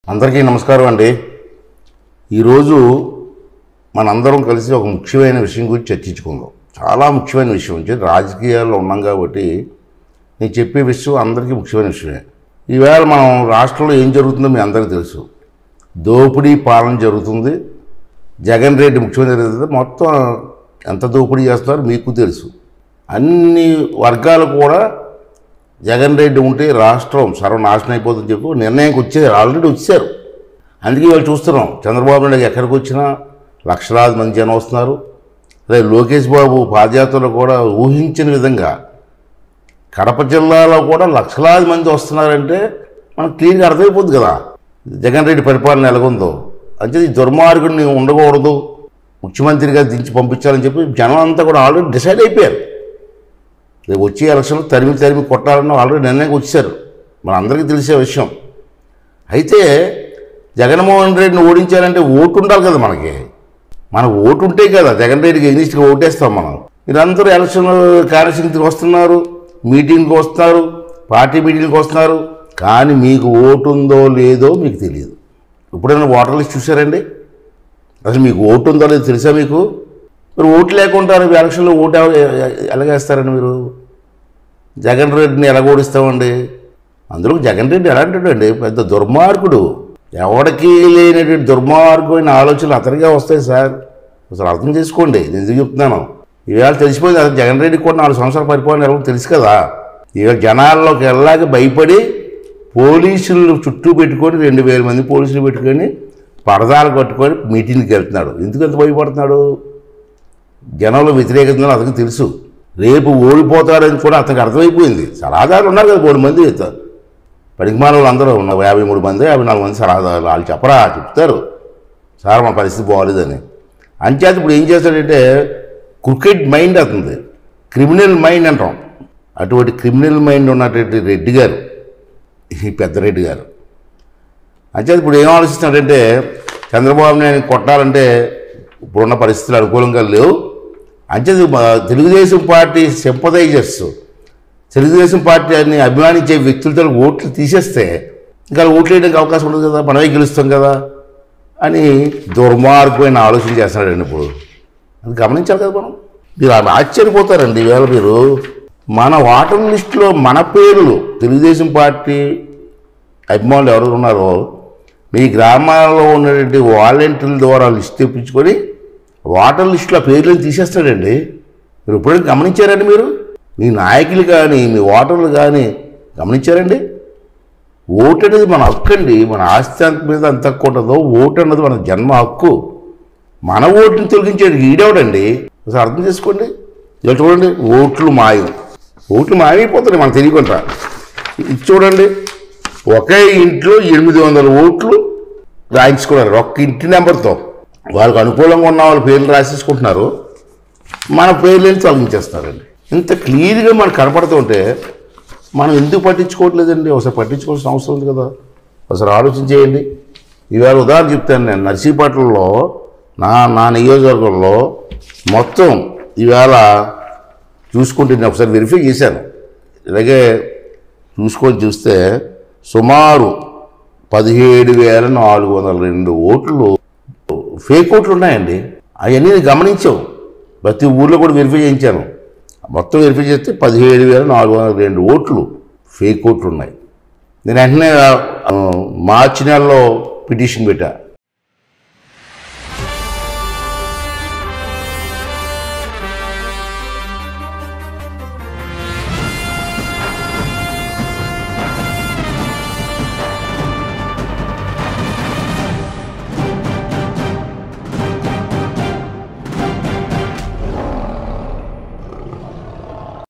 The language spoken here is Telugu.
అందరికీ నమస్కారం అండి ఈరోజు మనందరం కలిసి ఒక ముఖ్యమైన విషయం గురించి చర్చించుకుందాం చాలా ముఖ్యమైన విషయం అంటే రాజకీయాల్లో ఉన్నాం కాబట్టి నేను చెప్పే విషయం అందరికీ ముఖ్యమైన విషయమే ఈవేళ మనం రాష్ట్రంలో ఏం జరుగుతుందో మీ అందరికీ తెలుసు దోపిడీ పాలన జరుగుతుంది జగన్ రెడ్డి ముఖ్యమంత్రి అయితే మొత్తం ఎంత దోపిడీ చేస్తున్నారో మీకు తెలుసు అన్ని వర్గాలు కూడా జగన్ రెడ్డి ఉంటే రాష్ట్రం సర్వనాశనం అయిపోతుందని చెప్పి ఒక నిర్ణయానికి వచ్చారు ఆల్రెడీ వచ్చారు అందుకే వాళ్ళు చూస్తున్నాం చంద్రబాబు నాయుడు ఎక్కడికి వచ్చినా లక్షలాది మంది జనం వస్తున్నారు అదే లోకేష్ బాబు పాదయాత్రలో కూడా ఊహించిన విధంగా కడప జిల్లాలో కూడా లక్షలాది మంది వస్తున్నారంటే మనకు క్లియర్గా అర్థమైపోద్ది కదా జగన్ రెడ్డి పరిపాలన ఎలాగుందో అంటే ఈ దుర్మార్గుడిని ఉండకూడదు ముఖ్యమంత్రిగా దించి పంపించాలని చెప్పి జనం అంతా కూడా ఆల్రెడీ డిసైడ్ అయిపోయారు రేపు వచ్చే ఎలక్షన్లో తరిమి తరిమి కొట్టాలని ఆల్రెడీ నిర్ణయం వచ్చారు మన అందరికీ తెలిసే విషయం అయితే జగన్మోహన్ రెడ్డిని ఓడించాలంటే ఓటు ఉండాలి కదా మనకి మన ఓటు ఉంటే కదా జగన్ రెడ్డికి ఎగ్నిస్ట్గా ఓటేస్తాం మనం మీరందరూ ఎలక్షన్ కార్యశక్తికి వస్తున్నారు మీటింగ్కి వస్తున్నారు పార్టీ మీటింగ్కి వస్తున్నారు కానీ మీకు ఓటు ఉందో లేదో మీకు తెలియదు ఎప్పుడైనా ఓటర్ లిస్ట్ చూసారండి అసలు మీకు ఓటు ఉందో లేదో తెలుసా మీకు మరి ఓటు లేకుండా రేపు ఎలక్షన్లో ఓటు ఎవ- ఎలాగేస్తారండి మీరు జగన్ రెడ్డిని ఎలా ఓడిస్తామండి అందులో జగన్ రెడ్డి ఎలాంటి అండి పెద్ద దుర్మార్గుడు ఎవడికి లేనటువంటి దుర్మార్గమైన ఆలోచనలు అతనిగా వస్తాయి సార్ అసలు అర్థం చేసుకోండి నేను ఎందుకు చెప్తున్నాను ఈవేళ తెలిసిపోయింది అసలు జగన్ రెడ్డికి కూడా నాలుగు సంవత్సరాల పరిపాలన ఎలా ఉందో తెలుసు కదా ఇవాళ జనాల్లోకి వెళ్ళాక భయపడి పోలీసులు చుట్టూ పెట్టుకొని రెండు వేల మంది పోలీసులు పెట్టుకొని పరదాలు కట్టుకొని మీటింగ్కి వెళ్తున్నాడు ఎందుకు ఎంత భయపడుతున్నాడు జనంలో వ్యతిరేకత ఉందని అతనికి తెలుసు రేపు ఓడిపోతాడని కూడా అతనికి అర్థమైపోయింది సలహాదారులు ఉన్నారు కదా మూడు మంది పడికిమాల వాళ్ళు అందరూ ఉన్నారు యాభై మూడు మంది యాభై నాలుగు మంది సలహాదారులు వాళ్ళు చెప్పరా చెప్తారు సార్ మన పరిస్థితి బాగోలేదని అంచేత ఇప్పుడు ఏం చేస్తాడంటే క్రికెట్ మైండ్ అవుతుంది క్రిమినల్ మైండ్ అంటాం అటువంటి క్రిమినల్ మైండ్ ఉన్నటువంటి రెడ్డి గారు ఈ పెద్ద రెడ్డి గారు అంచేత ఇప్పుడు ఏం ఆలోచిస్తున్నాడంటే చంద్రబాబు నాయుడు కొట్టాలంటే ఇప్పుడున్న పరిస్థితులు అనుకూలంగా లేవు అంచేత మా Telugu Desam party sympathisers Telugu Desam party అని అభిమానించే వ్యక్తులతో ఓట్లు తీసేస్తే ఇంకా ఓట్లు వేయడానికి అవకాశం ఉండదు కదా మనమే గెలుస్తాం కదా అని దుర్మార్గమైన ఆలోచన చేస్తున్నాడండి ఇప్పుడు అది గమనించాలి కదా మనం మీరు అలా ఆశ్చర్యపోతారండి ఈవేళ మీరు మన ఓటర్ లిస్టులో మన పేర్లు తెలుగుదేశం పార్టీ అభిమానులు ఎవరు ఉన్నారో మీ గ్రామాల్లో ఉన్నటువంటి వాలంటీర్ల ద్వారా లిస్ట్ తెప్పించుకొని ఓటర్ లిస్టులో పేర్లను తీసేస్తాడండి మీరు ఎప్పుడైనా గమనించారండి మీరు మీ నాయకులు కానీ మీ ఓటర్లు కానీ గమనించారండి ఓటు అనేది మన హక్కు అండి మన ఆస్తి అంత మీద అంత హక్కు ఉంటుందో ఓటు అన్నది మన జన్మ హక్కు మన ఓటుని తొలగించేది ఈడేవడండి అసలు అర్థం చేసుకోండి ఇలా చూడండి ఓట్లు మాయం ఓట్లు మాయమైపోతున్నాయి మనకు తెలియకుండా ఇది చూడండి ఒకే ఇంట్లో ఎనిమిది వందల ఓట్లు రాయించుకున్నారు ఒక్క ఇంటి నెంబర్తో వాళ్ళకి అనుకూలంగా ఉన్న వాళ్ళ పేర్లు రాసేసుకుంటున్నారు మన పేర్లని తొలగించేస్తారండి ఇంత క్లియర్గా మనకు కనపడుతుంటే మనం ఎందుకు పట్టించుకోవట్లేదండి ఒకసారి పట్టించుకోవాల్సిన అవసరం ఉంది కదా ఒకసారి ఆలోచన చేయండి ఇవాళ ఉదాహరణ చెప్తాను నేను నర్సీపట్నంలో నా నా నియోజకవర్గంలో మొత్తం ఇవాళ చూసుకుంటే నేను ఒకసారి వెరిఫై చేశాను ఇలాగే చూసుకొని చూస్తే సుమారు పదిహేడు వేల నాలుగు వందల రెండు ఓట్లు ఫేక్ ఓట్లు ఉన్నాయండి అవన్నీ నేను గమనించావు ప్రతి ఊర్లో కూడా వెరిఫై చేయించాను మొత్తం వెరిఫై చేస్తే పదిహేడు వేల నాలుగు వందల రెండు ఓట్లు ఫేక్ ఓట్లు ఉన్నాయి నేను వెంటనే ఆ, మార్చి నెలలో పిటిషన్ పెట్టా